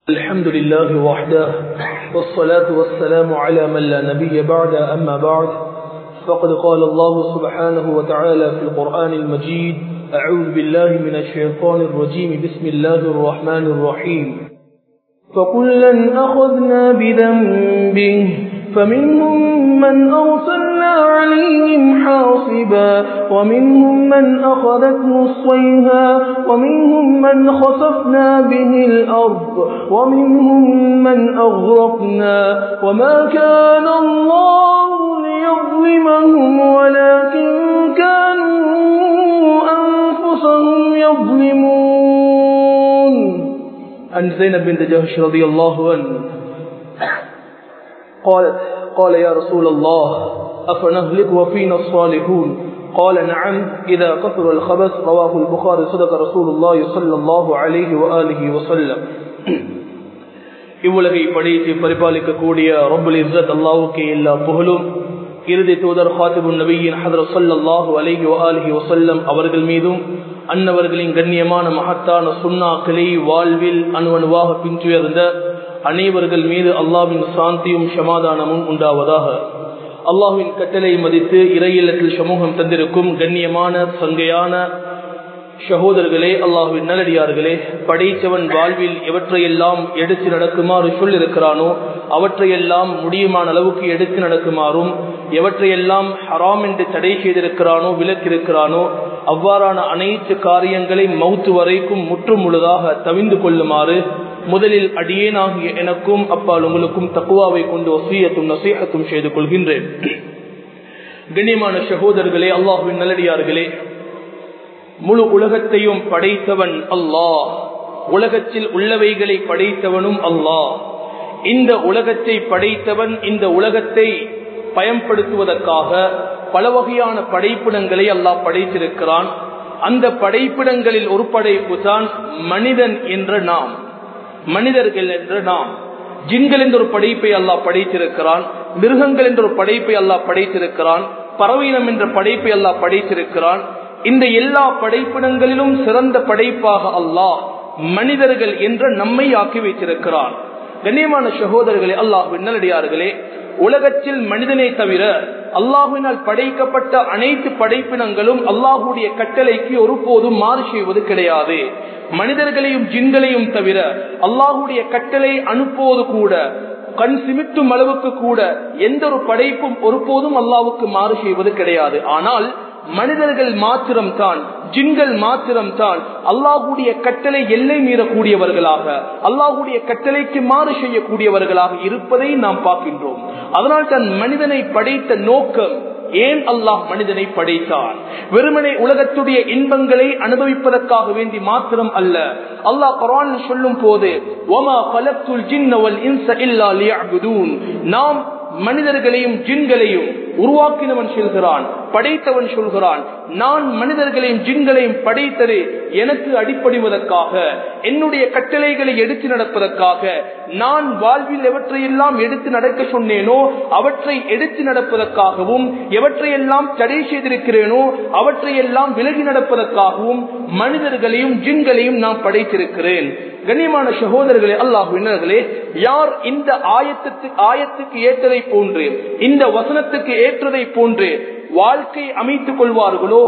الحمد لله وحده والصلاة والسلام على من لا نبي بعد أما بعد فقد قال الله سبحانه وتعالى في القرآن المجيد أعوذ بالله من الشيطان الرجيم بسم الله الرحمن الرحيم فكلا أخذنا بذنبه فمنهم من أرسلنا عليهم حاصبا ومنهم من أخذته الصيها ومنهم من خسفنا به الأرض ومنهم من أغرقنا وما كان الله ليظلمهم ولكن كانوا أنفسهم يظلمون عن زينب بنت جهش رضي الله عنه قالت قال يا رسول الله أفنهلك وفينا الصالحون قال نعم إذا كثر الخبث رواه البخاري صدق رسول الله صلى الله عليه وآله وسلم இவ்வுலகை படைத்து பரிபாலிக்கக்கூடிய ரபுல் இஸ்ஸத் அல்லாவுக்கு எல்லா புகழும் இறுதி தூதர் ஹாத்திபுன் நபியின் ஹதர் சல்லாஹூ அலிஹி அலிஹி வசல்லம் அவர்கள் மீதும் அன்னவர்களின் கண்ணியமான மகத்தான சுண்ணாக்களை வாழ்வில் அணுவணுவாக பின்துயர்ந்த அனைவர்கள் மீது அல்லாவின் சாந்தியும் சமாதானமும் உண்டாவதாக அல்லாஹுவின் கட்டளை மதித்து இறையில்லத்தில் சமூகம் தந்திருக்கும் கண்ணியமான சங்கையான சகோதரர்களே அல்லாஹுவின் நல்லடியார்களே படைத்தவன் வாழ்வில் எவற்றையெல்லாம் எடுத்து நடக்குமாறு சொல்லிருக்கிறானோ அவற்றையெல்லாம் முடியுமான அளவுக்கு எடுத்து நடக்குமாறும் எவற்றையெல்லாம் ஹராம் என்று தடை செய்திருக்கிறானோ விலக்கிருக்கிறானோ அவ்வாறான அனைத்து காரியங்களை மவுத்து வரைக்கும் முற்றும் முழுதாக தவிந்து கொள்ளுமாறு முதலில் அடியேனாகிய எனக்கும் அப்பால் உங்களுக்கும் தக்குவாவை கொண்டு வசியத்தும் நசீகத்தும் செய்து கொள்கின்றேன் கண்ணியமான சகோதரர்களே அல்லாஹுவின் நல்லடியார்களே முழு உலகத்தையும் படைத்தவன் அல்லாஹ் உலகத்தில் உள்ளவைகளை படைத்தவனும் அல்லாஹ் இந்த உலகத்தை படைத்தவன் இந்த உலகத்தை பயன்படுத்துவதற்காக பல வகையான படைப்பிடங்களை அல்லாஹ் படைத்திருக்கிறான் அந்த படைப்பிடங்களில் ஒரு படைப்பு தான் மனிதன் என்ற நாம் மனிதர்கள் என்ற நாம் ஜின்கள் என்ற ஒரு படைப்பை அல்லாஹ் படைத்திருக்கிறான் மிருகங்கள் என்ற ஒரு படைப்பை அல்லாஹ் படைத்திருக்கிறான் பறவையினம் என்ற படைப்பை அல்லாஹ் படைத்திருக்கிறான் இந்த எல்லா படைப்பிடங்களிலும் சிறந்த படைப்பாக அல்லாஹ் மனிதர்கள் என்ற நம்மை ஆக்கி வைத்திருக்கிறான் கண்ணியமான சகோதரர்களே அல்லாஹ் நல்லடியார்களே உலகத்தில் மனிதனை தவிர அல்லாஹுவினால் படைக்கப்பட்ட அனைத்து படைப்பினங்களும் அல்லாஹுடைய கட்டளைக்கு ஒருபோதும் மாறு செய்வது கிடையாது மனிதர்களையும் ஜின்களையும் தவிர அல்லாஹுடைய கட்டளை அனுப்புவது கூட கண் சிமிட்டும் அளவுக்கு கூட எந்த ஒரு படைப்பும் ஒருபோதும் அல்லாவுக்கு மாறு செய்வது கிடையாது ஆனால் மனிதர்கள் மாத்திரம் தான் ஜின்கள் மாத்திரம் தான் அல்லாஹுடைய கட்டளை எல்லை மீறக்கூடியவர்களாக அல்லாஹுடைய கட்டளைக்கு மாறு செய்யக்கூடியவர்களாக இருப்பதை நாம் பார்க்கின்றோம் அதனால் தான் மனிதனை படைத்த நோக்கம் ஏன் அல்லாஹ் மனிதனை படைத்தான் வெறுமனை உலகத்துடைய இன்பங்களை அனுபவிப்பதற்காக வேண்டி மாத்திரம் அல்ல அல்லாஹ் குரான் சொல்லும் போது நாம் மனிதர்களையும் ஜின்களையும் உருவாக்கினவன் சொல்கிறான் படைத்தவன் சொல்கிறான் நான் மனிதர்களையும் ஜின்களையும் படைத்தது எனக்கு அடிப்படைவதற்காக என்னுடைய கட்டளைகளை எடுத்து நடப்பதற்காக நான் வாழ்வில் எவற்றையெல்லாம் எடுத்து நடக்க சொன்னேனோ அவற்றை எடுத்து நடப்பதற்காகவும் எவற்றையெல்லாம் தடை செய்திருக்கிறேனோ அவற்றையெல்லாம் விலகி நடப்பதற்காகவும் மனிதர்களையும் ஜின்களையும் நான் படைத்திருக்கிறேன் கண்ணியமான சகோதரர்களே அல்லாஹுவினர்களே யார் இந்த ஆயத்துக்கு ஆயத்துக்கு ஏற்றதை போன்று இந்த வசனத்துக்கு ஏற்றதை போன்று வாழ்க்கை அமைத்துக் கொள்வார்களோ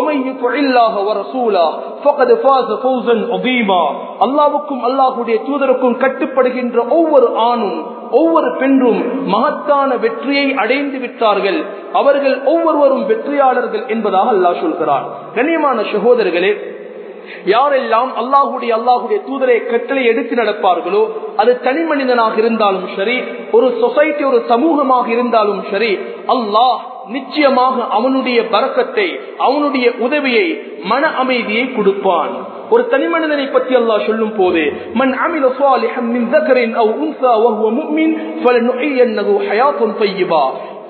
அல்லாவுக்கும் அல்லாஹுடைய தூதருக்கும் கட்டுப்படுகின்ற ஒவ்வொரு ஆணும் ஒவ்வொரு பெண்ணும் மகத்தான வெற்றியை அடைந்து விட்டார்கள் அவர்கள் ஒவ்வொருவரும் வெற்றியாளர்கள் என்பதாக அல்லாஹ் சொல்கிறார் கண்ணியமான சகோதரர்களே யாரெல்லாம் அல்லாஹுடைய அல்லாஹுடைய தூதரை கட்டளை எடுத்து நடப்பார்களோ அது தனி மனிதனாக இருந்தாலும் சரி ஒரு சொசைட்டி ஒரு சமூகமாக இருந்தாலும் சரி அல்லாஹ் நிச்சயமாக அவனுடைய பறக்கத்தை அவனுடைய உதவியை மன அமைதியை கொடுப்பான் ஒரு தனி மனிதனை பற்றி அல்லாஹ் சொல்லும் போது மன் அமில சாலிஹம் மின் ذكرٍ أو أنثى وهو مؤمن فلنحيينه حياة طيبة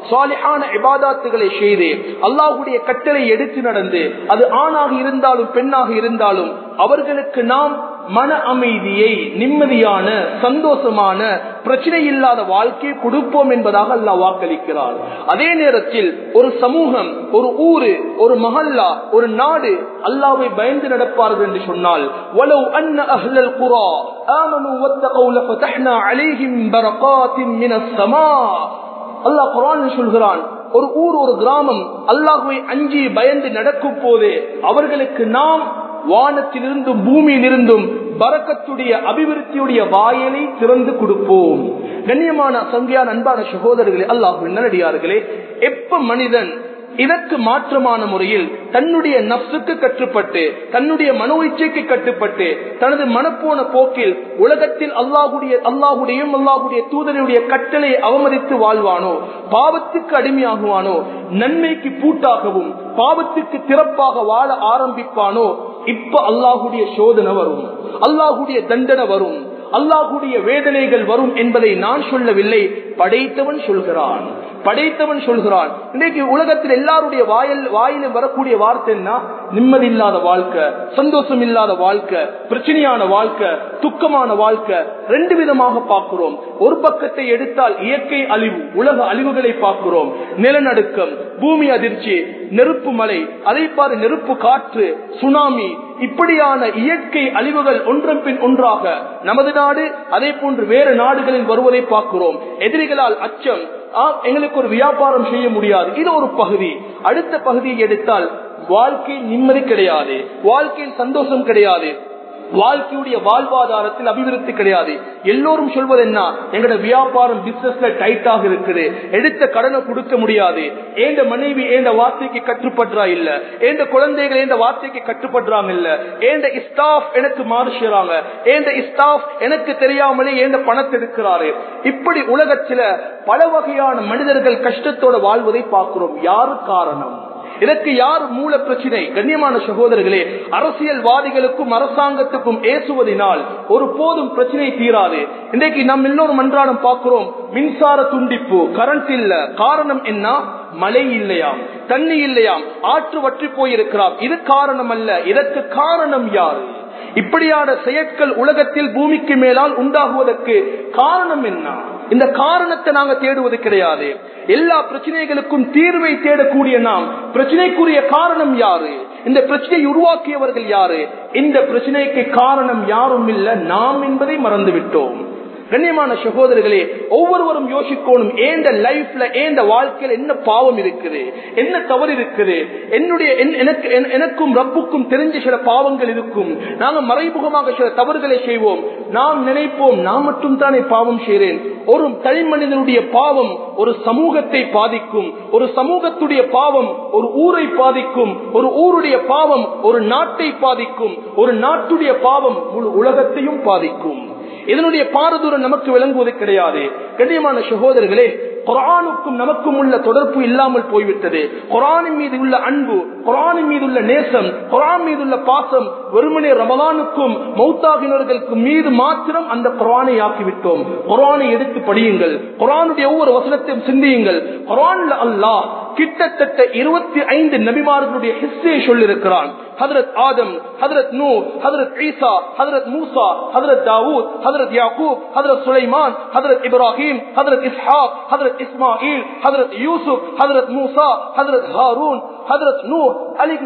சாலிஹான இபாதாத்துகளை செய்து அல்லாஹுடைய கட்டளை எடுத்து நடந்து அது ஆணாக இருந்தாலும் பெண்ணாக இருந்தாலும் அவர்களுக்கு நாம் மன அமைதியை நிம்மதியான சந்தோஷமான பிரச்சனை இல்லாத வாழ்க்கையை கொடுப்போம் என்பதாக அல்லாஹ் வாக்களிக்கிறார் அதே நேரத்தில் ஒரு சமூகம் ஒரு ஊரு ஒரு மஹல்லா ஒரு நாடு அல்லாவை பயந்து நடப்பார்கள் என்று சொன்னால் وَلَوْ أَنَّ أَهْلَ الْقُرَى آمَنُوا وَاتَّقَوْا لَفَتَحْنَا عَلَيْهِمْ بَرَكَاتٍ مِنَ السَّمَاءِ அல்லாஹ் குரான் சொல்கிறான் ஒரு ஊர் ஒரு கிராமம் அல்லாஹுவை அஞ்சி பயந்து நடக்கும் போதே அவர்களுக்கு நாம் வானத்திலிருந்தும் பூமியிலிருந்தும் பறக்கத்துடைய அபிவிருத்தியுடைய வாயலை திறந்து கொடுப்போம் கண்ணியமான சங்கியான அன்பான சகோதரர்களே அல்லாஹ் நல்லடியார்களே எப்ப மனிதன் இதற்கு மாற்றமான முறையில் தன்னுடைய நப்சுக்கு கட்டுப்பட்டு தன்னுடைய மனோ இச்சைக்கு கட்டுப்பட்டு தனது மனப்போன போக்கில் உலகத்தில் அல்லாஹுடைய அல்லாஹுடையும் அல்லாஹுடைய தூதனுடைய கட்டளை அவமதித்து வாழ்வானோ பாவத்துக்கு அடிமையாகுவானோ நன்மைக்கு பூட்டாகவும் பாவத்துக்கு திறப்பாக வாழ ஆரம்பிப்பானோ இப்ப அல்லாஹுடைய சோதனை வரும் அல்லாஹுடைய தண்டனை வரும் அல்லாஹுடைய வேதனைகள் வரும் என்பதை நான் சொல்லவில்லை படைத்தவன் சொல்கிறான் படைத்தவன் சொல்கிறான் இன்றைக்கு உலகத்தில் எல்லாருடைய வாயில் வாயில வரக்கூடிய வார்த்தை என்ன நிம்மதி இல்லாத வாழ்க்கை சந்தோஷம் இல்லாத வாழ்க்கை பிரச்சனையான வாழ்க்கை துக்கமான வாழ்க்கை ரெண்டு விதமாக பார்க்கிறோம் ஒரு பக்கத்தை எடுத்தால் இயற்கை அழிவு உலக அழிவுகளை பார்க்கிறோம் நிலநடுக்கம் பூமி அதிர்ச்சி நெருப்பு மலை அதை பாரு நெருப்பு காற்று சுனாமி இப்படியான இயற்கை அழிவுகள் ஒன்றன் பின் ஒன்றாக நமது நாடு அதே போன்று வேறு நாடுகளில் வருவதை பார்க்கிறோம் எதிரிகளால் அச்சம் எங்களுக்கு ஒரு வியாபாரம் செய்ய முடியாது இது ஒரு பகுதி அடுத்த பகுதியை எடுத்தால் வாழ்க்கை நிம்மதி கிடையாது வாழ்க்கையில் சந்தோஷம் கிடையாது வாழ்க்கையுடைய வாழ்வாதாரத்தில் அபிவிருத்தி கிடையாது எல்லோரும் சொல்வது என்ன எங்கட வியாபாரம் பிசினஸ்ல டைட்டாக இருக்குது எடுத்த கடனை கொடுக்க முடியாது ஏண்ட மனைவி ஏண்ட வார்த்தைக்கு கட்டுப்படுறா இல்ல ஏண்ட குழந்தைகள் ஏண்ட வார்த்தைக்கு கட்டுப்படுறாங்க இல்ல ஏண்ட ஸ்டாஃப் எனக்கு மாறு செய்யறாங்க ஏண்ட ஸ்டாஃப் எனக்கு தெரியாமலே ஏண்ட பணத்தை எடுக்கிறாரு இப்படி உலகத்துல பல வகையான மனிதர்கள் கஷ்டத்தோட வாழ்வதை பார்க்கிறோம் யாரு காரணம் இதற்கு யார் மூல பிரச்சனை கண்ணியமான சகோதரர்களே அரசியல்வாதிகளுக்கும் அரசாங்கத்துக்கும் ஏசுவதனால் ஒரு போதும் பிரச்சனை தீராது இன்றைக்கு நம்ம எல்லோரும் அன்றாடம் பார்க்கிறோம் மின்சார துண்டிப்பு கரண்ட் இல்ல காரணம் என்ன மழை இல்லையாம் தண்ணி இல்லையாம் ஆற்று வற்றி போயிருக்கிறாம் இது காரணம் அல்ல இதற்கு காரணம் யாரு இப்படியான செயற்கள் உலகத்தில் பூமிக்கு மேலால் உண்டாகுவதற்கு காரணம் என்ன இந்த காரணத்தை நாங்க தேடுவது கிடையாது எல்லா பிரச்சனைகளுக்கும் தீர்வை தேடக்கூடிய நாம் பிரச்சனைக்குரிய காரணம் யாரு இந்த பிரச்சனையை உருவாக்கியவர்கள் யாரு இந்த பிரச்சனைக்கு காரணம் யாரும் இல்ல நாம் என்பதை மறந்து விட்டோம் கண்ணியமான சகோதரர்களே ஒவ்வொருவரும் யோசிக்கணும் ஏண்ட லைஃப்ல ஏண்ட வாழ்க்கையில என்ன பாவம் இருக்குது என்ன தவறு இருக்குது என்னுடைய எனக்கு எனக்கும் ரப்புக்கும் தெரிஞ்ச சில பாவங்கள் இருக்கும் நாங்க மறைமுகமாக சில தவறுகளை செய்வோம் நாம் நினைப்போம் நான் மட்டும் தானே பாவம் செய்கிறேன் ஒரு தனி மனிதனுடைய பாவம் ஒரு சமூகத்தை பாதிக்கும் ஒரு சமூகத்துடைய பாவம் ஒரு ஊரை பாதிக்கும் ஒரு ஊருடைய பாவம் ஒரு நாட்டை பாதிக்கும் ஒரு நாட்டுடைய பாவம் முழு உலகத்தையும் பாதிக்கும் இதனுடைய பாரதூரம் நமக்கு விளங்குவது கிடையாது கண்ணியமான சகோதரர்களே குரானுக்கும் நமக்கும் உள்ள தொடர்பு இல்லாமல் போய்விட்டது குரானின் மீது உள்ள அன்பு குரானின் மீது உள்ள நேசம் குரான் மீது உள்ள பாசம் வெறுமனே ரமலானுக்கும் மௌத்தாகினர்களுக்கு மீது மாத்திரம் அந்த குரானை ஆக்கிவிட்டோம் குரானை எடுத்து படியுங்கள் குரானுடைய ஒவ்வொரு வசனத்தையும் சிந்தியுங்கள் குரான்ல அல்லாஹ் கிட்டத்தட்ட இருபத்தி ஐந்து நபிமார்களுடைய ஹிஸ்டரியை சொல்லியிருக்கிறான் ஹதரத் ஆதம் ஹதரத் நூ ஹதரத் ஈசா ஹதரத் மூசா ஹதரத் தாவூத் ஹதரத் யாக்கூப் ஹதரத் சுலைமான் ஹதரத் இப்ராஹிம் ஹதரத் இஸ்ஹாக் ஹதரத் இஸ்மாயில் ஹதரத் யூசுப் ஹதரத் மூசா ஹதரத் ஹாரூன் ஹதரத் நூ அலிஹி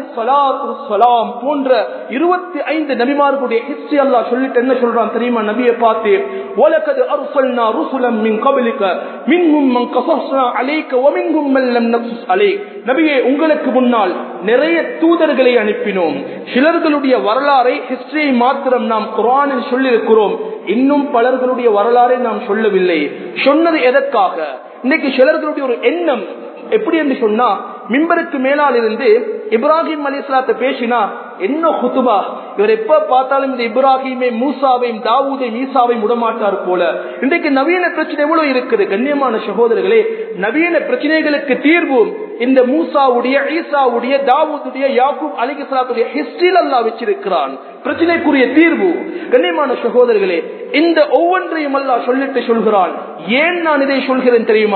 சலாம் போன்ற இருபத்தி ஐந்து நபிமார்களுடைய ஹிஸ்டரி அல்லா சொல்லிட்டு என்ன சொல்றான் தெரியுமா நபியை பார்த்து وَلَقَدْ أَرْسَلْنَا رُسُلًا مِنْ قَبْلِكَ مِنْهُمْ مَنْ قَصَصْنَا عَلَيْكَ وَمِنْهُمْ مَنْ لَمْ نَقْصُصْ عَلَيْكَ நபியே உங்களுக்கு முன்னால் நிறைய தூதர்களை அனுப்பினோம் சிலர்களுடைய வரலாறை ஹிஸ்டரியை மாத்திரம் நாம் குரானில் சொல்லியிருக்கிறோம் இன்னும் பலர்களுடைய வரலாறை நாம் சொல்லவில்லை சொன்னது எதற்காக இன்னைக்கு சிலர்களுடைய ஒரு எண்ணம் எப்படி என்று சொன்னா மிம்பருக்கு மேலால் இருந்து இப்ராஹிம் அலி இஸ்லாத்த பேசினா என்ன குத்துபா இவர் எப்ப பார்த்தாலும் இந்த இப்ராஹிமை மூசாவையும் தாவூதையும் ஈசாவையும் விடமாட்டார் போல இன்றைக்கு நவீன பிரச்சனை எவ்வளவு இருக்குது கண்ணியமான சகோதரர்களே நவீன பிரச்சனைகளுக்கு தீர்வு இந்த மூசாவுடைய ஈசாவுடைய தாவூதுடைய யாக்கூப் அலி இஸ்லாத்துடைய ஹிஸ்டரியில் அல்லா வச்சிருக்கிறான் பிரச்சனைக்குரிய தீர்வு கண்ணியமான சகோதரர்களே இந்த ஒவ்வொன்றையும் அல்லா சொல்லிட்டு சொல்கிறான் ஏன் நான் இதை சொல்கிறேன் தெரியுமா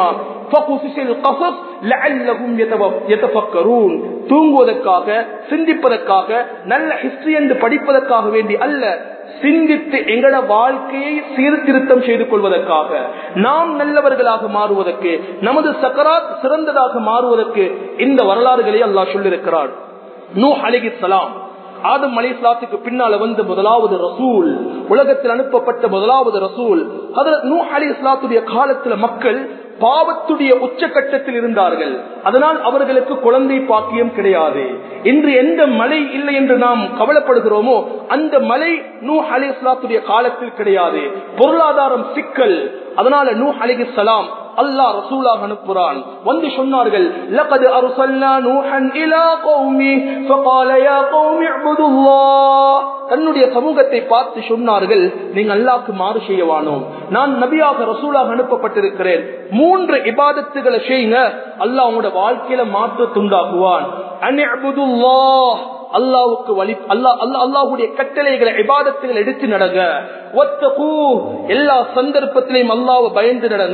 தூங்குவதற்காக சிந்திப்பதற்காக நல்ல ஹிஸ்டரி என்று படிப்பதற்காக வேண்டி அல்ல சிந்தித்து எங்களோட வாழ்க்கையை சீர்திருத்தம் செய்து கொள்வதற்காக நாம் நல்லவர்களாக மாறுவதற்கு நமது சக்கராத் சிறந்ததாக மாறுவதற்கு இந்த வரலாறுகளை அல்லாஹ் சொல்லியிருக்கிறார் நூ அலிகிஸ்லாம் ஆதம் அலி இஸ்லாத்துக்கு பின்னால வந்து முதலாவது ரசூல் உலகத்தில் அனுப்பப்பட்ட முதலாவது ரசூல் அதுல நூ அலி இஸ்லாத்துடைய காலத்துல மக்கள் பாவத்துடைய உச்சகட்டத்தில் இருந்தார்கள் அதனால் அவர்களுக்கு குழந்தை பாக்கியம் கிடையாது இன்று எந்த மழை இல்லை என்று நாம் கவலைப்படுகிறோமோ அந்த மழை நூ அலி இஸ்லாத்துடைய காலத்தில் கிடையாது பொருளாதாரம் சிக்கல் அதனால நூ அலிகி சலாம் அல்லாஹ் ரசூலாக அனுப்புறான் வந்து சொன்னார்கள் لقد ارسلنا نوحا الى قومه فقال يا قوم اعبدوا الله தன்னுடைய சமூகத்தை பார்த்து சொன்னார்கள் நீங்க அல்லாஹ்க்கு மாறு செய்யவானோம் நான் நபியாக ரசூலாக அனுப்பப்பட்டிருக்கிறேன் மூன்று இபாதத்துகளை செய்யுங்க அல்லாஹ் உங்களோட வாழ்க்கையில மாற்றத்துண்டாக்குவான் அன்இபுதுல்லாஹ் அல்லாவுக்கு வழி அல்லா அல்லா அல்லாஹுடைய கட்டளைகளை விவாதத்துகள் எடுத்து நடங்க எல்லா சந்தர்ப்பத்திலையும் அல்லாவை பயந்து நடங்க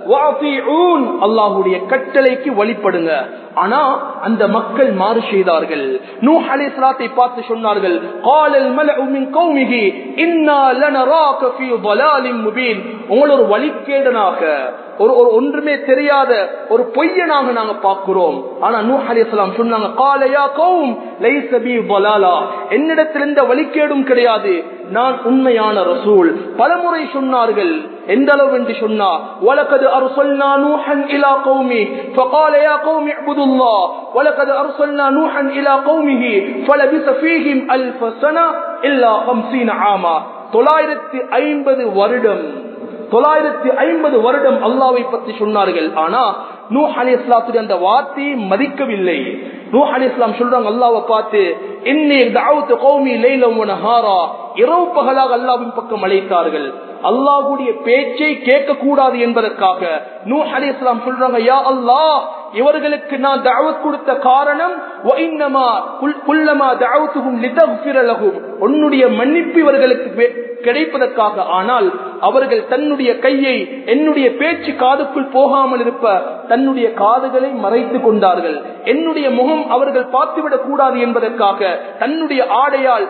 அல்லாஹுடைய கட்டளைக்கு வழிபடுங்க ஆனா அந்த மக்கள் மாறு செய்தார்கள் நூ அலிஸ்லாத்தை பார்த்து சொன்னார்கள் காலல் மலஉமின் கௌமிகி இன்னா லனராக ஃபீ ضلالٍ முபீன் உங்களை ஒரு வழிகேடனாக ஒரு ஒரு ஒன்றுமே தெரியாத ஒரு பொய்யனாக நாங்க பார்க்கிறோம் ஆனா நூ அலிஸ்லாம் சொன்னாங்க காலையா கௌம் லைஸ பி ضلالا என்னிடத்தில் எந்த வழிகேடும் கிடையாது நான் உண்மையான ரசூல் பலமுறை சொன்னார்கள் எந்த அளவு என்று சொன்னா வலக்கது அருசல்னா நூஹன் இலா கௌமி فقال يا قوم اعبدوا الله ولقد ارسلنا نوحا الى قومه فلبث فيهم الف سنه الا 50 عاما 950 வருடம் தொள்ளாயிரத்தி ஐம்பது வருடம் அல்லாவை பற்றி சொன்னார்கள் ஆனா நூ அலி இஸ்லாத்துடைய அந்த வார்த்தையை மதிக்கவில்லை நூ அலி இஸ்லாம் சொல்றாங்க அல்லாவை பார்த்து இன்னி தாவத்து கௌமி லைலம் ஹாரா இரவு பகலாக அல்லாவின் பக்கம் அழைத்தார்கள் அல்லாஹுடைய பேச்சை கேட்க கூடாது என்பதற்காக நூ அலி இஸ்லாம் சொல்றாங்க யா அல்லாஹ் இவர்களுக்கு நான் தாவத் கொடுத்த காரணம் உன்னுடைய மன்னிப்பு இவர்களுக்கு கிடைப்பதற்காக ஆனால் அவர்கள் தன்னுடைய கையை என்னுடைய பேச்சு காதுக்குள் போகாமல் இருப்ப தன்னுடைய காதுகளை மறைத்து கொண்டார்கள் என்னுடைய முகம் அவர்கள் பார்த்துவிடக் கூடாது என்பதற்காக தன்னுடைய ஆடையால்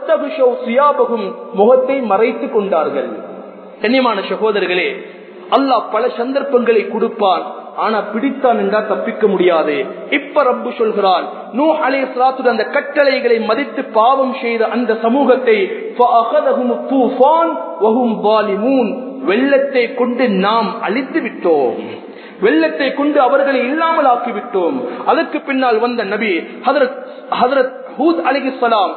முகத்தை மறைத்து கொண்டார்கள் கண்ணியமான சகோதரர்களே அல்லாஹ் பல சந்தர்ப்பங்களை கொடுப்பான் ஆனா பிடித்தான் என்றா தப்பிக்க முடியாது இப்ப ரப்பு சொல்கிறான் நூ அலே சலாத்துடன் அந்த கட்டளைகளை மதித்து பாவம் செய்த அந்த சமூகத்தை வெள்ளத்தை கொண்டு நாம் அழித்து விட்டோம் வெள்ளத்தை கொண்டு அவர்களை இல்லாமல் ஆக்கிவிட்டோம் அதற்கு பின்னால் வந்த நபி ஹதரத் ஹதரத் ஹூத் அலிகிஸ்லாம்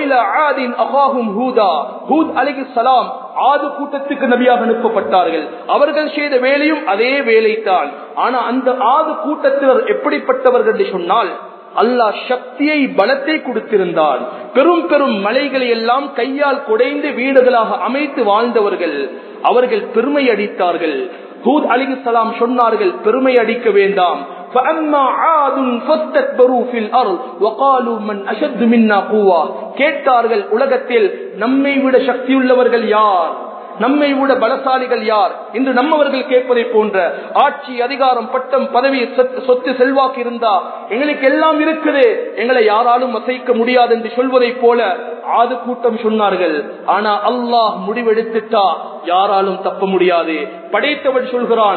ஆது கூட்டத்துக்கு நபியாக அனுப்பப்பட்டார்கள் அவர்கள் செய்த வேலையும் அதே வேலைத்தான் ஆனா அந்த ஆது கூட்டத்தினர் எப்படிப்பட்டவர்கள் என்று சொன்னால் அல்லாஹ் சக்தியை பலத்தை கொடுத்திருந்தான் பெரும் பெரும் மலைகளை எல்லாம் கையால் குடைந்து வீடுகளாக அமைத்து வாழ்ந்தவர்கள் அவர்கள் பெருமை அடித்தார்கள் ஹூத் அலிகுசலாம் சொன்னார்கள் பெருமை அடிக்க வேண்டாம் فأما عاد فاستكبروا في الأرض وقالوا من أشد منا قوة கேட்டார்கள் உலகத்தில் நம்மை விட சக்தியுள்ளவர்கள் யார் நம்மை விட பலசாலிகள் யார் இன்று நம்மவர்கள் கேட்பதை போன்ற ஆட்சி அதிகாரம் பட்டம் பதவி சொத்து செல்வாக்கு இருந்தா எங்களுக்கு எல்லாம் இருக்குது எங்களை யாராலும் அசைக்க முடியாது என்று சொல்வதை போல ஆது கூட்டம் சொன்னார்கள் ஆனா அல்லாஹ் முடிவெடுத்துட்டா யாராலும் தப்ப முடியாது படைத்தவன் சொல்கிறான்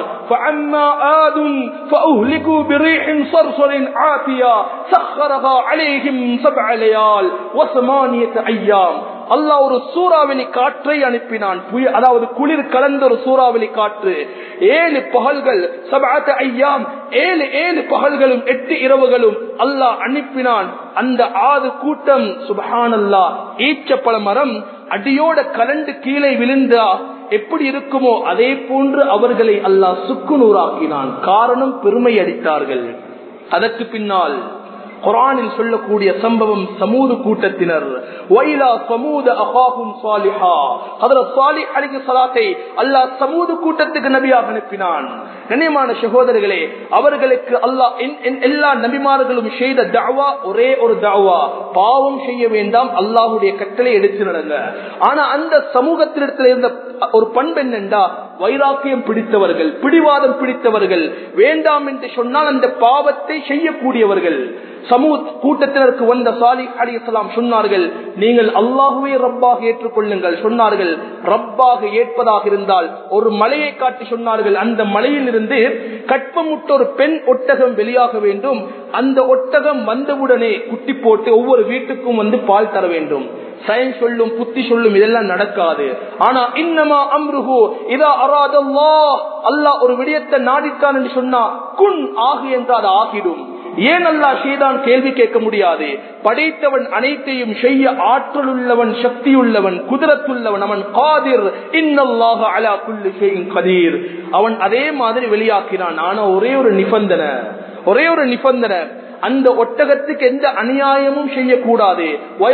அல்லாஹ் ஒரு சூறாவளி காற்றை அனுப்பினான் அதாவது குளிர் கலந்த ஒரு சூறாவளி காற்று ஏழு பகல்கள் சபாத்த ஐயாம் ஏழு ஏழு பகல்களும் எட்டு இரவுகளும் அல்லாஹ் அனுப்பினான் அந்த ஆறு கூட்டம் சுபஹான் அல்லா ஈச்சப்பழ மரம் அடியோட கலண்டு கீழே விழுந்தா எப்படி இருக்குமோ அதே போன்று அவர்களை அல்லாஹ் சுக்குநூறாக்கினான் காரணம் பெருமை அடித்தார்கள் அதற்கு பின்னால் குரானில் சொல்லக்கூடிய சம்பவம் சமூது கூட்டத்தினர் வைலா சமூத அகாகும் சாலிஹா அதுல சாலி அலிகு சலாத்தை அல்லாஹ் சமூது கூட்டத்துக்கு நபியாக அனுப்பினான் கண்ணியமான சகோதரர்களே அவர்களுக்கு அல்லாஹ் எல்லா நபிமார்களும் செய்த தாவா ஒரே ஒரு தாவா பாவம் செய்ய வேண்டாம் அல்லாஹுடைய கட்டளை எடுத்து நடங்க ஆனா அந்த சமூகத்திடத்தில் இருந்த ஒரு பண்பு என்னென்றா வைராக்கியம் பிடித்தவர்கள் பிடிவாதம் பிடித்தவர்கள் வேண்டாம் என்று சொன்னால் அந்த பாவத்தை செய்யக்கூடியவர்கள் சமூக கூட்டத்தினருக்கு வந்த சாலி அலிசலாம் சொன்னார்கள் நீங்கள் அல்லாஹுவே ரப்பாக ஏற்றுக்கொள்ளுங்கள் சொன்னார்கள் ரப்பாக ஏற்பதாக இருந்தால் ஒரு மலையை காட்டி சொன்னார்கள் அந்த மலையில் இருந்து கற்பமுட்ட ஒரு பெண் ஒட்டகம் வெளியாக வேண்டும் அந்த ஒட்டகம் வந்தவுடனே குட்டி போட்டு ஒவ்வொரு வீட்டுக்கும் வந்து பால் தர வேண்டும் சயின்ஸ் சொல்லும் புத்தி சொல்லும் இதெல்லாம் நடக்காது ஆனா இன்னமா அம்ருஹு இதா அராதல்லா அல்லாஹ் ஒரு விடயத்தை நாடித்தான் என்று சொன்னா குன் ஆகு என்று அது ஆகிடும் ஏன் அல்லா செய்தான் கேள்வி கேட்க முடியாது படைத்தவன் அனைத்தையும் செய்ய ஆற்றல் உள்ளவன் சக்தி உள்ளவன் குதிரத்துள்ளவன் அவன் காதிர் இன்னல்லாக அலா குல்லு செய்யும் கதீர் அவன் அதே மாதிரி வெளியாக்கினான் ஆனா ஒரே ஒரு நிபந்தனை ஒரே ஒரு நிபந்தனை அந்த ஒட்டகத்துக்கு எந்த அநியாயமும் செய்யக்கூடாது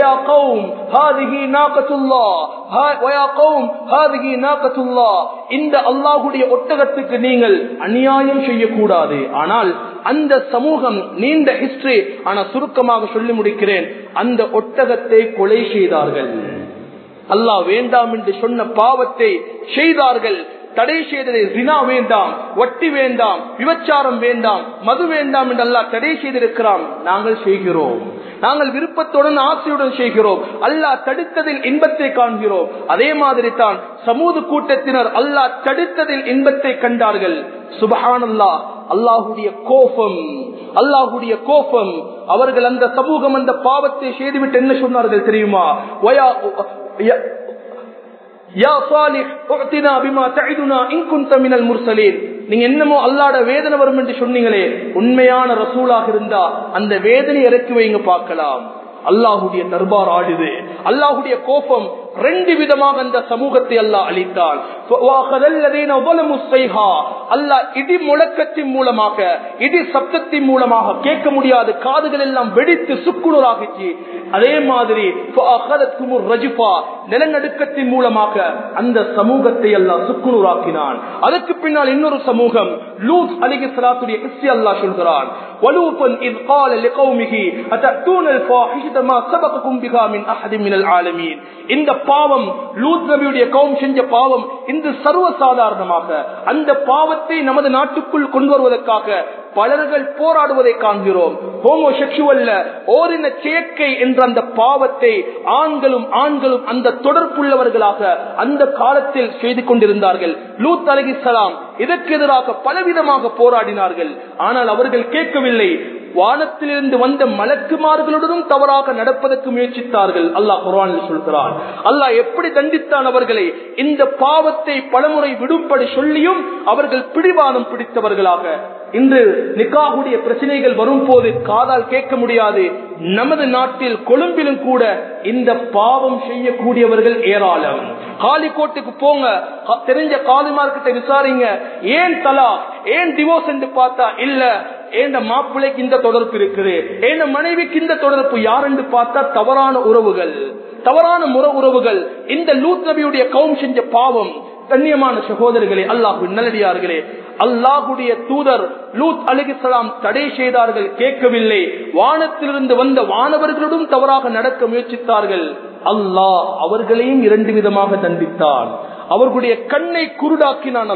இந்த அல்லாஹுடைய ஒட்டகத்துக்கு நீங்கள் அநியாயம் செய்யக்கூடாது ஆனால் அந்த சமூகம் நீண்ட ஹிஸ்டரி ஆனா சுருக்கமாக சொல்லி முடிக்கிறேன் அந்த ஒட்டகத்தை கொலை செய்தார்கள் அல்லாஹ் வேண்டாம் என்று சொன்ன பாவத்தை செய்தார்கள் தடை செய்ததை ஜினா வேண்டாம் வட்டி வேண்டாம் விபச்சாரம் வேண்டாம் மது வேண்டாம் என்று அல்லாஹ் தடை செய்திருக்கிறான் நாங்கள் செய்கிறோம் நாங்கள் விருப்பத்துடன் ஆசையுடன் செய்கிறோம் அல்லாஹ் தடுத்ததில் இன்பத்தை காண்கிறோம் அதே மாதிரி தான் சமூக கூட்டத்தினர் அல்லாஹ் தடுத்ததில் இன்பத்தை கண்டார்கள் சுபஹான் அல்லா அல்லாஹுடைய கோபம் அல்லாஹுடைய கோபம் அவர்கள் அந்த சமூகம் அந்த பாவத்தை செய்துவிட்டு என்ன சொன்னார்கள் தெரியுமா நீங்க என்னமோ அல்லாட வேதனை வரும் என்று சொன்னீங்களே உண்மையான ரசூலாக இருந்தா அந்த வேதனை இறக்கி வைங்க பார்க்கலாம் அல்லாஹுடைய தர்பார் ஆடுது அல்லாஹுடைய கோபம் ரெண்டு விதமாக அந்த சமூகத்தை அல்லாஹ் அளித்தான் அல்லாஹ் இடி முழக்கத்தின் மூலமாக இடி சப்தத்தின் மூலமாக கேட்க முடியாது காதுகள் எல்லாம் வெடித்து சுக்குனராகிச்சு அதே மாதிரி நிலநடுக்கத்தின் மூலமாக அந்த சமூகத்தை எல்லாம் சுக்குனூராக்கினான் அதற்கு பின்னால் இன்னொரு சமூகம் லூத் அலிகி சலாத்துடைய கிறிஸ்தி அல்லா சொல்கிறான் வலூபன் இத் قال لقومه أتأتون الفاحشة ما سبقكم بها من أحد من العالمين இந்த பாவம் லூத் நபியுடைய கௌம் செஞ்ச பாவம் இன்று சர்வசாதாரணமாக அந்த பாவத்தை நமது நாட்டுக்குள் கொண்டு வருவதற்காக பலர்கள் போராடுவதை காண்கிறோம் ஹோமோசெக்சுவல்ல ஓரின சேர்க்கை என்ற அந்த பாவத்தை ஆண்களும் ஆண்களும் அந்த தொடர்புள்ளவர்களாக அந்த காலத்தில் செய்து கொண்டிருந்தார்கள் லூத் அலகிசலாம் இதற்கு எதிராக பலவிதமாக போராடினார்கள் ஆனால் அவர்கள் கேட்கவில்லை வானத்திலிருந்து வந்த மலக்குமார்களுடனும் தவறாக நடப்பதற்கு முயற்சித்தார்கள் அல்லாஹ் குரானில் சொல்கிறான் அல்லாஹ் எப்படி தண்டித்தான் அவர்களை இந்த பாவத்தை பலமுறை விடும்படி சொல்லியும் அவர்கள் பிடிவாதம் பிடித்தவர்களாக இன்று நிக்காகுடைய பிரச்சனைகள் வரும் போது காதால் கேட்க முடியாது நமது நாட்டில் கொழும்பிலும் கூட இந்த பாவம் செய்யக்கூடியவர்கள் ஏராளம் காலிக்கோட்டுக்கு போங்க தெரிஞ்ச காலிமார்கிட்ட விசாரிங்க ஏன் தலா ஏன் டிவோர்ஸ் என்று பார்த்தா இல்ல ஏண்ட மாப்பிள்ளைக்கு இந்த தொடர்பு இருக்குது ஏண்ட மனைவிக்கு இந்த தொடர்பு யார் என்று பார்த்தா தவறான உறவுகள் தவறான முற உறவுகள் இந்த லூத் நபியுடைய கவுன் செஞ்ச பாவம் கண்ணியமான சகோதரர்களே அல்லாஹு நல்லடியார்களே அல்லாஹுடைய தூதர் லூத் அலிகிஸ்லாம் தடை செய்தார்கள் கேட்கவில்லை வானத்திலிருந்து வந்த வானவர்களுடன் தவறாக நடக்க முயற்சித்தார்கள் அல்லாஹ் அவர்களையும் இரண்டு விதமாக தண்டித்தான் அவர்களுடைய கண்ணை குருடாக்கினான்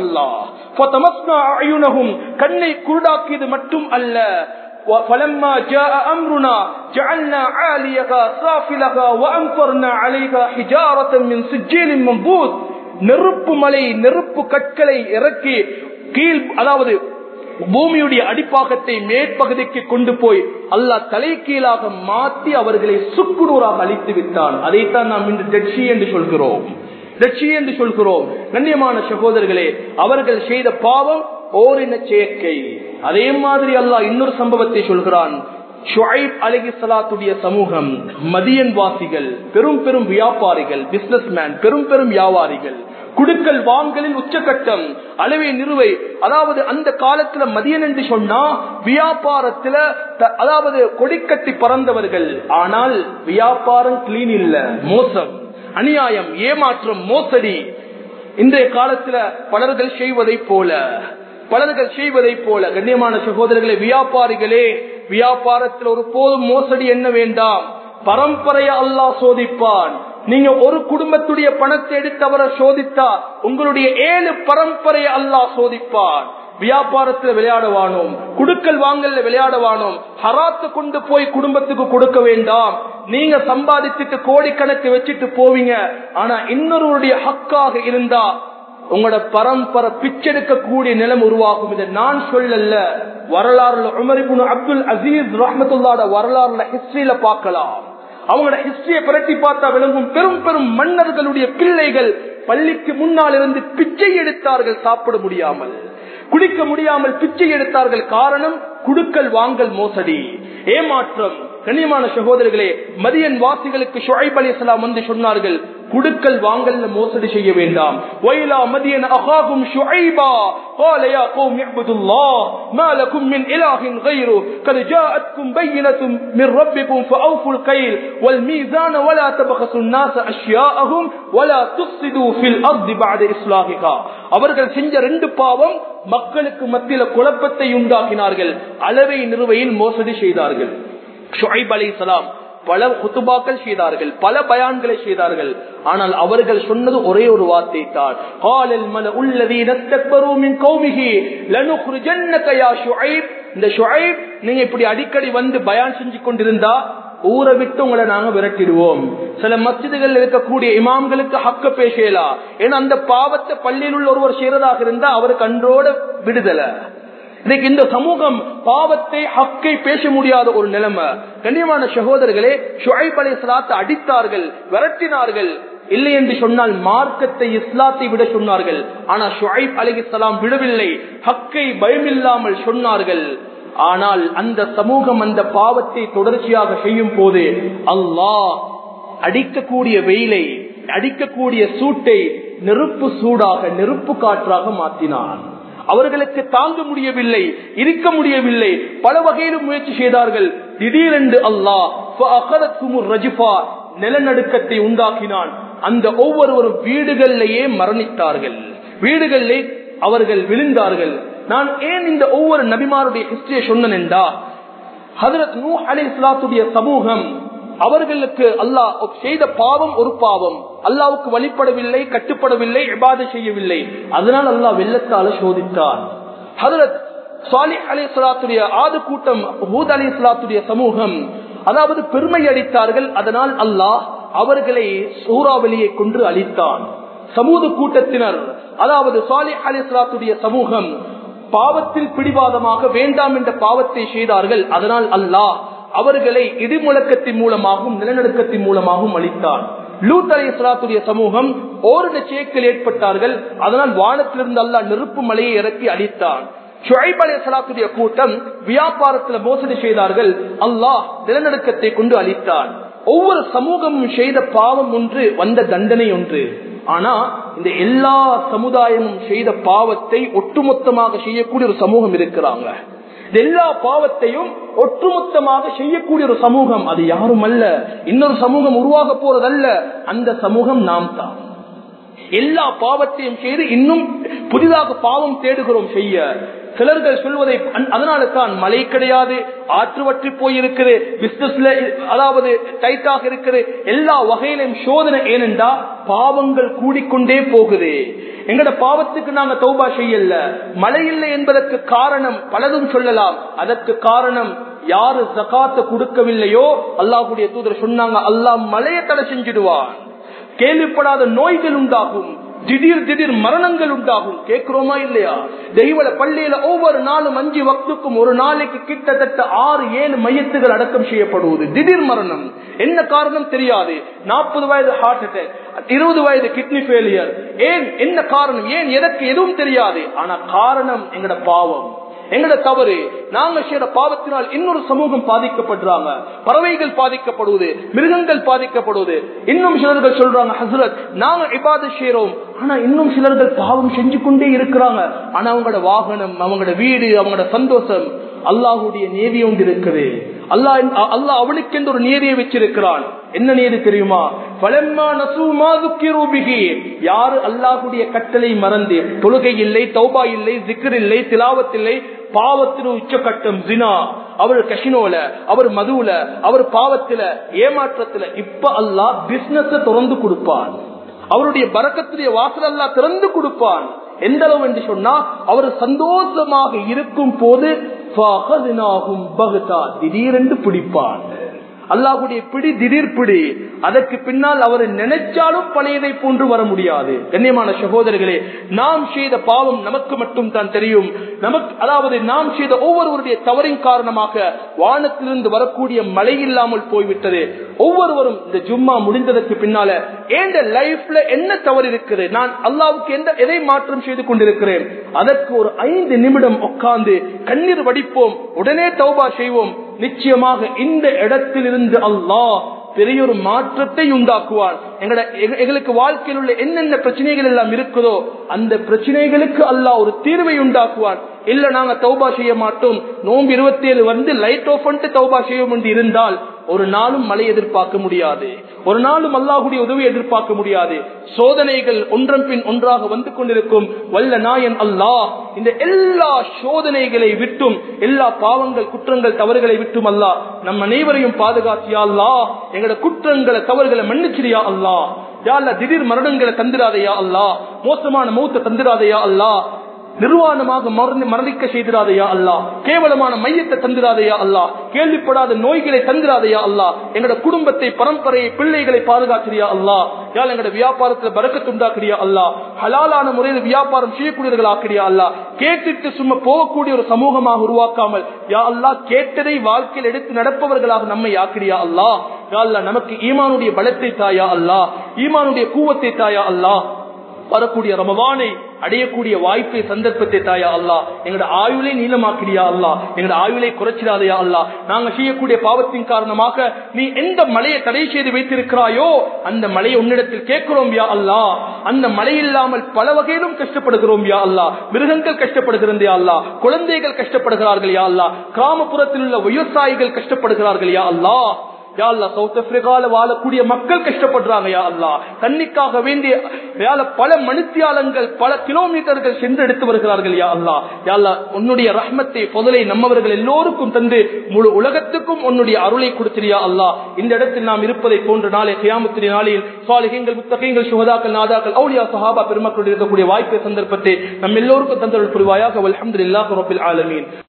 அல்லாஹ் கண்ணை குருடாக்கியது மட்டும் அல்ல فلما جاء أمرنا جعلنا عاليها سافلها وأنفرنا عليها حجارة من سجيل منبوذ நெருப்பு மலை நெருப்பு கற்களை இறக்கி கீழ் அதாவது பூமியுடைய அடிப்பாகத்தை மேற்பகுதிக்கு கொண்டு போய் அல்லாஹ் தலை கீழாக மாற்றி அவர்களை சுக்குநூறாக அழித்து விட்டான் அதைத்தான் நாம் இன்று டெட்சி என்று சொல்கிறோம் டெட்சி என்று சொல்கிறோம் கண்ணியமான சகோதரர்களே அவர்கள் செய்த பாவம் ஓரின சேர்க்கை அதே மாதிரி அல்லாஹ் இன்னொரு சம்பவத்தை சொல்கிறான் ஷுஐப் அலகி சலாத்துடைய சமூகம் மதியன் வாசிகள் பெரும் பெரும் வியாபாரிகள் பிசினஸ் மேன் பெரும் பெரும் வியாபாரிகள் குடுக்கல் வாங்கலில் உச்சகட்டம் அளவை நிறுவை அதாவது அந்த காலத்துல மதியன் என்று சொன்னா வியாபாரத்துல அதாவது கொடிக்கட்டி பறந்தவர்கள் ஆனால் வியாபாரம் கிளீன் இல்ல மோசம் அநியாயம் ஏமாற்றம் மோசடி இன்றைய காலத்துல பலர்கள் செய்வதை போல பலர்கள் செய்வதை போல கண்ணியமான சகோதரர்களே வியாபாரிகளே வியாபாரத்தில் ஒரு போதும் மோசடி என்ன வேண்டாம் பரம்பரைய அல்லாஹ் சோதிப்பான் நீங்க ஒரு குடும்பத்துடைய பணத்தை எடுத்து அவரை சோதித்தா உங்களுடைய ஏழு பரம்பரையை அல்லாஹ் சோதிப்பார் வியாபாரத்துல விளையாடுவானோம் குடுக்கல் வாங்கல்ல விளையாடுவானோம் ஹராத்து கொண்டு போய் குடும்பத்துக்கு கொடுக்க வேண்டாம் நீங்க சம்பாதிச்சுட்டு கோடிக்கணக்கு வச்சுட்டு போவீங்க ஆனா இன்னொருவருடைய ஹக்காக இருந்தா உங்களோட பரம்பரை பிச்செடுக்க கூடிய நிலம் உருவாகும் இதை நான் சொல்லல வரலாறுல உமரிபுன் அப்துல் அசீஸ் ரஹமத்துல்லாட வரலாறுல ஹிஸ்டரியில பார்க்கலாம் அவங்களோட ஹிஸ்டரியை புரட்டி பார்த்தா விளங்கும் பெரும் பெரும் மன்னர்களுடைய பிள்ளைகள் பள்ளிக்கு முன்னால் இருந்து பிச்சை எடுத்தார்கள் சாப்பிட முடியாமல் குடிக்க முடியாமல் பிச்சை எடுத்தார்கள் காரணம் குடுக்கல் வாங்கல் மோசடி ஏமாற்றம் கண்ணியமான சகோதரர்களே மதியன் வாசிகளுக்கு ஷுஐப் அலி இஸ்லாம் வந்து சொன்னார்கள் குடுக்கல் வாங்கல்ல மோசடி செய்ய வேண்டாம் வைலா மதியன் அகாகும் ஷுஐபா قال يا قوم اعبدوا الله ما لكم من اله غيره قد جاءتكم بينة من ربكم فاوفوا الكيل والميزان ولا تبخسوا الناس اشياءهم ولا تفسدوا في الارض بعد اصلاحها அவர்கள் செஞ்ச ரெண்டு பாவம் மக்களுக்கு மத்தியில குழப்பத்தை உண்டாக்கினார்கள் அளவை நிறுவையில் மோசடி செய்தார்கள் ஷுஐப் அலி சலாம் பல குத்துபாக்கள் செய்தார்கள் பல பயான்களை செய்தார்கள் ஆனால் அவர்கள் சொன்னது ஒரே ஒரு வார்த்தை தான் காலல் மல உள்ளதி நஸ்தக்பரூமின் கௌமிகி லனுக்ருஜன்னக யா ஷுஐப் இந்த ஷுஐப் நீங்க இப்படி அடிக்கடி வந்து பயான் செஞ்சு கொண்டிருந்தா ஊரை விட்டு உங்களை நாங்க விரட்டிடுவோம் சில மசிதிகள் இருக்கக்கூடிய இமாம்களுக்கு ஹக்க பேசலாம் ஏன்னா அந்த பாவத்தை பள்ளியில் உள்ள ஒருவர் செய்யறதாக இருந்தா அவருக்கு அன்றோட விடுதலை இன்னைக்கு இந்த சமூகம் பாவத்தை ஹக்கை பேச முடியாத ஒரு நிலைமை கண்ணியமான சகோதரர்களே ஷுஐப் அலி இஸ்லாத்தை அடித்தார்கள் விரட்டினார்கள் இல்லை என்று சொன்னால் மார்க்கத்தை இஸ்லாத்தை விட சொன்னார்கள் ஆனா ஷுஐப் அலி இஸ்லாம் விடவில்லை ஹக்கை பயமில்லாமல் சொன்னார்கள் ஆனால் அந்த சமூகம் அந்த பாவத்தை தொடர்ச்சியாக செய்யும் போது அல்லாஹ் அடிக்கக்கூடிய வெயிலை அடிக்கக்கூடிய சூட்டை நெருப்பு சூடாக நெருப்பு காற்றாக மாற்றினான் அவர்களுக்கு தாங்க முடியவில்லை இருக்க முடியவில்லை பல வகையிலும் முயற்சி செய்தார்கள் திடீரென்று அல்லாஹ் நிலநடுக்கத்தை உண்டாக்கினான் அந்த ஒவ்வொருவரும் வீடுகளிலேயே மரணித்தார்கள் வீடுகளிலே அவர்கள் விழுந்தார்கள் நான் ஏன் இந்த ஒவ்வொரு நபிமாருடைய ஹிஸ்டரியை சொன்னேன் என்றா ஹதரத் நூ அலி இஸ்லாத்துடைய சமூகம் அவர்களுக்கு அல்லாஹ் செய்த பாவம் ஒரு பாவம் அல்லாவுக்கு வழிபடவில்லை கட்டுப்படவில்லை இபாத செய்யவில்லை அதனால் அல்லாஹ் வெள்ளத்தால சோதித்தார் ஹதரத் சாலி அலி இஸ்லாத்துடைய ஆது கூட்டம் ஹூத் அலி இஸ்லாத்துடைய சமூகம் அதாவது பெருமை அடித்தார்கள் அதனால் அல்லாஹ் அவர்களை சூறாவளியை கொண்டு அளித்தான் சமூக கூட்டத்தினர் அதாவது சாலி அலி இஸ்லாத்துடைய சமூகம் பாவத்தில் பிடிவாதமாக வேண்டாம் என்ற பாவத்தை செய்தார்கள் அதனால் அல்லாஹ் அவர்களை இடிமுழக்கத்தின் மூலமாகவும் நிலநடுக்கத்தின் மூலமாகவும் அளித்தார் லூத் அலி இஸ்லாத்துடைய சமூகம் ஓரிட சேக்கில் ஏற்பட்டார்கள் அதனால் வானத்திலிருந்து அல்லாஹ் நெருப்பு மலையை இறக்கி அளித்தான் ஷுஐப் அலி இஸ்லாத்துடைய கூட்டம் வியாபாரத்தில் மோசடி செய்தார்கள் அல்லாஹ் நிலநடுக்கத்தை கொண்டு அளித்தான் ஒவ்வொரு சமூகமும் செய்த பாவம் ஒன்று வந்த தண்டனை ஒன்று ஆனா இந்த எல்லா சமுதாயமும் செய்த பாவத்தை ஒட்டுமொத்தமாக செய்யக்கூடிய ஒரு சமூகம் இருக்கிறாங்க எல்லா பாவத்தையும் ஒட்டுமொத்தமாக செய்யக்கூடிய ஒரு சமூகம் அது யாரும் அல்ல இன்னொரு சமூகம் உருவாக போறதல்ல அந்த சமூகம் நாம் தான் எல்லா பாவத்தையும் செய்து இன்னும் புதிதாக பாவம் தேடுகிறோம் செய்ய சிலர்கள் சொல்வதை அதனால தான் மழை கிடையாது ஆற்று வற்றி போயிருக்குது பிசினஸ்ல அதாவது டைட்டாக இருக்குது எல்லா வகையிலும் சோதனை ஏனென்றா பாவங்கள் கூடிக்கொண்டே போகுது எங்கட பாவத்துக்கு நாங்க தௌபா செய்யல மழை இல்லை என்பதற்கு காரணம் பலதும் சொல்லலாம் அதற்கு காரணம் யாரு ஜகாத்த கொடுக்கவில்லையோ அல்லாஹுடைய தூதர் சொன்னாங்க அல்லாஹ் மழையை தடை செஞ்சிடுவான் கேள்விப்படாத நோய்கள் உண்டாகும் திடீர் திடீர் மரணங்கள் உண்டாகும் கேட்கிறோமா இல்லையா தெய்வல பள்ளியில ஒவ்வொரு நாளும் அஞ்சு வக்துக்கும் ஒரு நாளைக்கு கிட்டத்தட்ட ஆறு ஏழு மையத்துகள் அடக்கம் செய்யப்படுவது திடீர் மரணம் என்ன காரணம் தெரியாது நாற்பது வயது ஹார்ட் அட்டாக் இருபது வயது கிட்னி ஃபெயிலியர் ஏன் என்ன காரணம் ஏன் எதற்கு எதுவும் தெரியாது ஆனா காரணம் எங்கட பாவம் எங்கட தவறு நாங்க செய்யற பாவத்தினால் இன்னொரு சமூகம் பாதிக்கப்படுறாங்க பறவைகள் பாதிக்கப்படுவது மிருகங்கள் பாதிக்கப்படுவது இன்னும் சிலர்கள் சொல்றாங்க ஹசரத் நாங்க இபாத செய்யறோம் ஆனா இன்னும் சிலர்கள் பாவம் செஞ்சு கொண்டே இருக்கிறாங்க ஆனா அவங்களோட வாகனம் அவங்களோட வீடு அவங்களோட சந்தோஷம் அல்லாஹுடைய நேதி ஒன்று இருக்குது அல்லாஹ் அல்லாஹ் அவனுக்கு என்று ஒரு நேதியை வச்சிருக்கிறான் என்ன நேதி தெரியுமா பலம்மா நசூமா துக்கிரூபிகி யாரு அல்லாஹுடைய கட்டளை மறந்து தொழுகை இல்லை தௌபா இல்லை ஜிக்கர் இல்லை திலாவத் இல்லை பாவத்தின் உச்சக்கட்டம் ஜினா அவர் கஷினோல அவர் மதுவுல அவர் பாவத்துல ஏமாற்றத்துல இப்ப அல்லாஹ் பிசினஸ் திறந்து கொடுப்பான் அவருடைய பறக்கத்துடைய வாசல் அல்லா திறந்து கொடுப்பான் எந்த அளவு என்று சொன்னா அவர் சந்தோஷமாக இருக்கும் போது திடீரென்று பிடிப்பான் அல்லாஹுடைய பிடி திடீர் பிடி அதற்கு பின்னால் அவர் நினைச்சாலும் பழையதை போன்று வர முடியாது கண்ணியமான சகோதரர்களே நாம் செய்த பாவம் நமக்கு மட்டும் தான் தெரியும் நமக்கு அதாவது நாம் செய்த ஒவ்வொருவருடைய தவறின் காரணமாக வானத்திலிருந்து வரக்கூடிய மழை இல்லாமல் போய்விட்டது ஒவ்வொருவரும் இந்த ஜும்மா முடிந்ததற்கு பின்னால எந்த லைஃப்ல என்ன தவறு இருக்குது நான் அல்லாவுக்கு எந்த எதை மாற்றம் செய்து கொண்டிருக்கிறேன் அதற்கு ஒரு ஐந்து நிமிடம் உட்கார்ந்து கண்ணீர் வடிப்போம் உடனே தௌபா செய்வோம் நிச்சயமாக இந்த இடத்திலிருந்து அல்லாஹ் பெரிய ஒரு மாற்றத்தை உண்டாக்குவான் எங்களுக்கு வாழ்க்கையில் உள்ள என்னென்ன பிரச்சனைகள் எல்லாம் இருக்குதோ அந்த பிரச்சனைகளுக்கு அல்லாஹ் ஒரு தீர்வை உண்டாக்குவான் இல்ல நாங்க தௌபா செய்ய மாட்டோம் நோம்பு இருபத்தி ஏழு வந்து லைட் ஆஃப் பண்ணிட்டு தௌபா செய்யும் என்று இருந்தால் ஒரு நாளும் மழை எதிர்பார்க்க முடியாது ஒரு நாளும் அல்லாஹுடைய உதவி எதிர்பார்க்க முடியாது சோதனைகள் ஒன்றன் பின் ஒன்றாக வந்து கொண்டிருக்கும் வல்ல நாயன் அல்லாஹ் இந்த எல்லா சோதனைகளை விட்டும் எல்லா பாவங்கள் குற்றங்கள் தவறுகளை விட்டும் அல்லாஹ் நம் அனைவரையும் பாதுகாத்தியா அல்லா எங்களோட குற்றங்களை தவறுகளை மன்னிச்சிரியா அல்லா யாழ்ல திடீர் மரணங்களை தந்திராதையா அல்லா மோசமான மௌத்த தந்திராதையா அல்லா நிர்வாணமாக மரணிக்க செய்திராதையா அல்லா கேவலமான மையத்தை தந்திராதையா அல்லா கேள்விப்படாத நோய்களை தந்திராதையா அல்லா எங்களோட குடும்பத்தை பரம்பரையை பிள்ளைகளை பாதுகாக்கிறியா அல்லா யாழ் எங்களோட வியாபாரத்துல பறக்கத்து உண்டாக்குறியா அல்லா ஹலாலான முறையில் வியாபாரம் செய்யக்கூடியவர்கள் ஆக்கிறியா அல்லா கேட்டுட்டு சும்மா போகக்கூடிய ஒரு சமூகமாக உருவாக்காமல் யா அல்லா கேட்டதை வாழ்க்கையில் எடுத்து நடப்பவர்களாக நம்மை ஆக்கிறியா அல்லா யா அல்லா நமக்கு ஈமானுடைய பலத்தை தாயா அல்லா ஈமானுடைய கூவத்தை தாயா அல்லா வரக்கூடிய ரமவானை அடையக்கூடிய வாய்ப்பை சந்தர்ப்பத்தை தாயா அல்லா எங்களோட ஆயுளை நீளமாக்கிறியா அல்லா எங்களோட ஆயுளை குறைச்சிடாதையா அல்லா நாங்க செய்யக்கூடிய பாவத்தின் காரணமாக நீ எந்த மலையை தடை செய்து வைத்திருக்கிறாயோ அந்த மலையை உன்னிடத்தில் கேட்கிறோம் யா அல்லா அந்த மழை இல்லாமல் பல வகையிலும் கஷ்டப்படுகிறோம் யா அல்லா மிருகங்கள் கஷ்டப்படுகிறது யா அல்லா குழந்தைகள் கஷ்டப்படுகிறார்கள் யா அல்லா கிராமப்புறத்தில் உள்ள விவசாயிகள் கஷ்டப்படுகிறார்கள் யா அல்லா யா அல்லா சவுத் ஆப்பிரிக்கால வாழக்கூடிய மக்கள் கஷ்டப்படுறாங்க யா அல்லா தண்ணிக்காக வேண்டிய வேலை பல மணித்தியாலங்கள் பல கிலோமீட்டர்கள் சென்று எடுத்து வருகிறார்கள் யா அல்லா யா அல்லா உன்னுடைய ரஹ்மத்தை பொதலை நம்மவர்கள் எல்லோருக்கும் தந்து முழு உலகத்துக்கும் உன்னுடைய அருளை கொடுத்திரியா அல்லா இந்த இடத்தில் நாம் இருப்பதை போன்ற நாளை கியாமத்திரி நாளில் சாலிகங்கள் புத்தகங்கள் சுகதாக்கள் நாதாக்கள் அவுலியா சஹாபா பெருமக்களுடைய இருக்கக்கூடிய வாய்ப்பை சந்தர்ப்பத்தை நம் எல்லோருக்கும் தந்தருள் புரிவாயாக அலமதுல்லாஹ் ரபில் ஆலமீன்